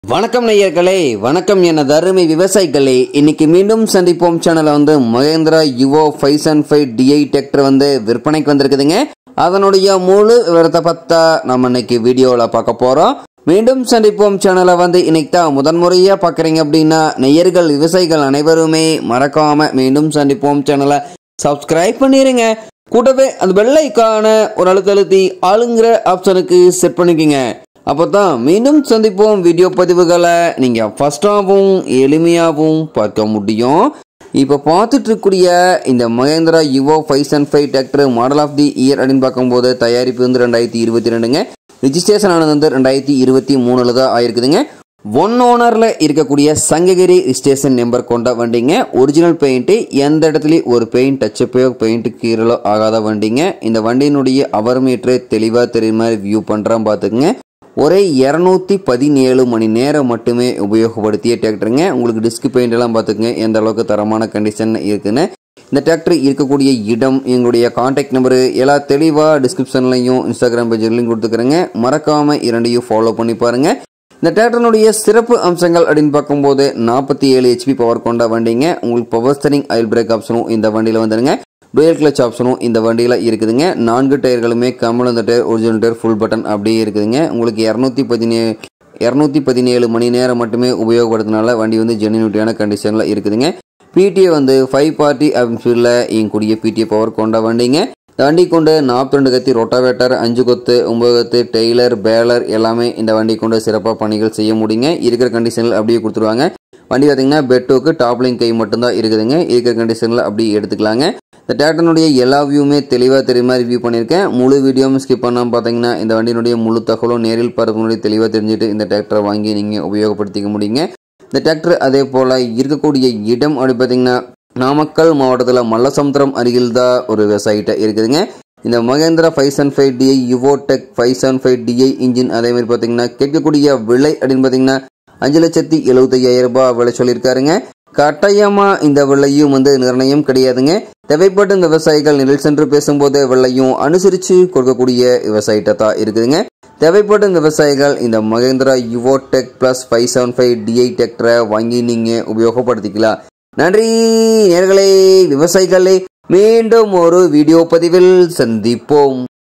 வணக்கம் நேயர்களே வணக்கம் எனது அருமை விவசாயிகளே இன்னைக்கு மீண்டும் சந்திப்போம் சேனல்ல வந்து Mahindra யுவோ five and five DI tractor வந்து விற்பனைக்கு வந்திருக்குதுங்க அதனுடைய முழு விவரத்தை பார்த்தா நம்ம இன்னைக்கு வீடியோவில் பார்க்க போறோம் மீண்டும் சந்திப்போம் சேனலை வந்து இன்னைக்கு தான் முதன்முறையா பார்க்குறீங்க அப்படின்னா நெய்யர்கள் விவசாயிகள் அனைவருமே மறக்காம மீண்டும் சந்திப்போம் சேனலை சப்ஸ்கிரைப் பண்ணிருங்க கூடவே அந்த வெள்ளைக்கான ஒரு அழுத்த அழுத்தி ஆளுங்கிற ஆப்ஷனுக்கு செட் பண்ணிக்கோங்க அப்போ தான் மீண்டும் சந்திப்போம் வீடியோ பதிவுகளை நீங்கள் ஃபஸ்ட்டாகவும் எளிமையாகவும் பார்க்க முடியும் இப்போ பார்த்துட்டு இருக்கக்கூடிய இந்த Mahindra யுவோ five and five tractor model of the year அப்படின்னு பார்க்கும்போது தயாரிப்பு வந்து ரெண்டாயிரத்தி இருபத்தி ரெண்டுங்க ரிஜிஸ்ட்ரேஷன் ஆனது வந்து ரெண்டாயிரத்தி இருபத்தி மூணில் தான் ஆயிருக்குதுங்க ஒன் ஓனரில் இருக்கக்கூடிய சங்ககிரி ரிஜிஸ்ட்ரேஷன் நம்பர் கொண்ட வண்டிங்க ஒரிஜினல் பெயிண்ட்டு எந்த இடத்துலையும் ஒரு பெயிண்ட் டச்சப்போ பெயிண்ட் கீரலோ ஆகாத வண்டிங்க இந்த வண்டியினுடைய அவர் மீட்டரு தெளிவாக தெரியுற மாதிரி வியூ பண்ணுறேன் பார்த்துக்குங்க ஒரே இரநூத்தி பதினேழு மணி நேரம் மட்டுமே உபயோகப்படுத்திய டிராக்டருங்க உங்களுக்கு டிஸ்க் பெயிண்ட் எல்லாம் பார்த்துக்குங்க எந்த அளவுக்கு தரமான கண்டிஷன் இருக்குன்னு இந்த டிராக்டர் இருக்கக்கூடிய இடம் எங்களுடைய காண்டாக்ட் நம்பரு எல்லாம் தெளிவாக டிஸ்கிரிப்ஷன்லையும் இன்ஸ்டாகிராம் பேஜ்லையும் கொடுத்துக்கிறேங்க மறக்காம இரண்டையும் ஃபாலோ பண்ணி பாருங்க இந்த டிராக்டருடைய சிறப்பு அம்சங்கள் அப்படின்னு பார்க்கும்போது நாற்பத்தி ஏழு ஹெச்பி பவர் கொண்ட வண்டிங்க உங்களுக்கு பவர் ஸ்டரிங் ஆயில் பிரேக் ஆப்ஷனும் இந்த வண்டியில் வந்துருங்க டூயல் கிளச் ஆப்ஷனும் இந்த வண்டியில் இருக்குதுங்க நான்கு டயர்களுமே கமல் இந்த tyre original tyre full button அப்படியே இருக்குதுங்க உங்களுக்கு இரநூத்தி பதினேழு இரநூத்தி பதினேழு மணி நேரம் மட்டுமே உபயோகப்படுத்தினால வண்டி வந்து ஜென்யூனிட்டியான கண்டிஷனில் இருக்குதுங்க பிடிஏ வந்து ஃபைவ் பார்ட்டி ஸ்பீடில் இயங்கக்கூடிய பிடிஏ பவர் கொண்ட வண்டிங்க இந்த வண்டி கொண்டு நாற்பத்தி ரெண்டு கத்தி ரொட்டாவேட்டர் அஞ்சு கொத்து ஒம்பது கொத்து டெய்லர் பேலர் எல்லாமே இந்த வண்டி கொண்டு சிறப்பாக பணிகள் செய்ய முடியுங்க இருக்கிற கண்டிஷனில் அப்படியே கொடுத்துருவாங்க வண்டி பார்த்தீங்கன்னா பெட்டோக்கு டாப்லைன் கை மட்டும்தான் இருக்குதுங்க இருக்கிற கண்டிஷனில் அப்படியே எடுத்துக்கலாங்க இந்த டேட்டனுடைய எல்லா வியூமே தெளிவாக தெரியுற மாதிரி வியூ பண்ணியிருக்கேன் முழு வீடியோவும் ஸ்கிப் பண்ணாமல் பார்த்தீங்கன்னா இந்த வண்டியினுடைய முழு தகவலும் நேரில் பார்க்கக்கூடிய தெளிவாக தெரிஞ்சுட்டு இந்த டிராக்டரை வாங்கி நீங்கள் உபயோகப்படுத்திக்க முடியுங்க இந்த டிராக்டர் அதே போல் இருக்கக்கூடிய இடம் அப்படி பார்த்தீங்கன்னா நாமக்கல் மாவட்டத்தில் மல்லசமுத்திரம் அருகில் தான் ஒரு விவசாயிட்ட இருக்குதுங்க இந்த Mahindra five seven five DI Yuvo Tech five seven five DI engine அதே மாதிரி பார்த்தீங்கன்னா கேட்கக்கூடிய விலை அப்படின்னு பார்த்தீங்கன்னா அஞ்சு லட்சத்தி எழுபத்தையாயிரம் ரூபாய் விலை சொல்லியிருக்காருங்க கட்டாயமா இந்த விலையும் வந்து நிர்ணயம் கிடையாதுங்க தேவைப்பட்ட இந்த விவசாயிகள் நிழல் சென்று பேசும்போது விலையும் அனுசரித்து கொடுக்கக்கூடிய விவசாயிட்ட தான் இருக்குதுங்க தேவைப்பட்ட இந்த விவசாயிகள் இந்த Mahindra Yuvo Tech plus five seven five D டிராக்டரை வாங்கி நீங்கள் உபயோகப்படுத்திக்கலாம் நன்றி நேர்களே விவசாயிகளே மீண்டும் ஒரு வீடியோ பதிவில் சந்திப்போம்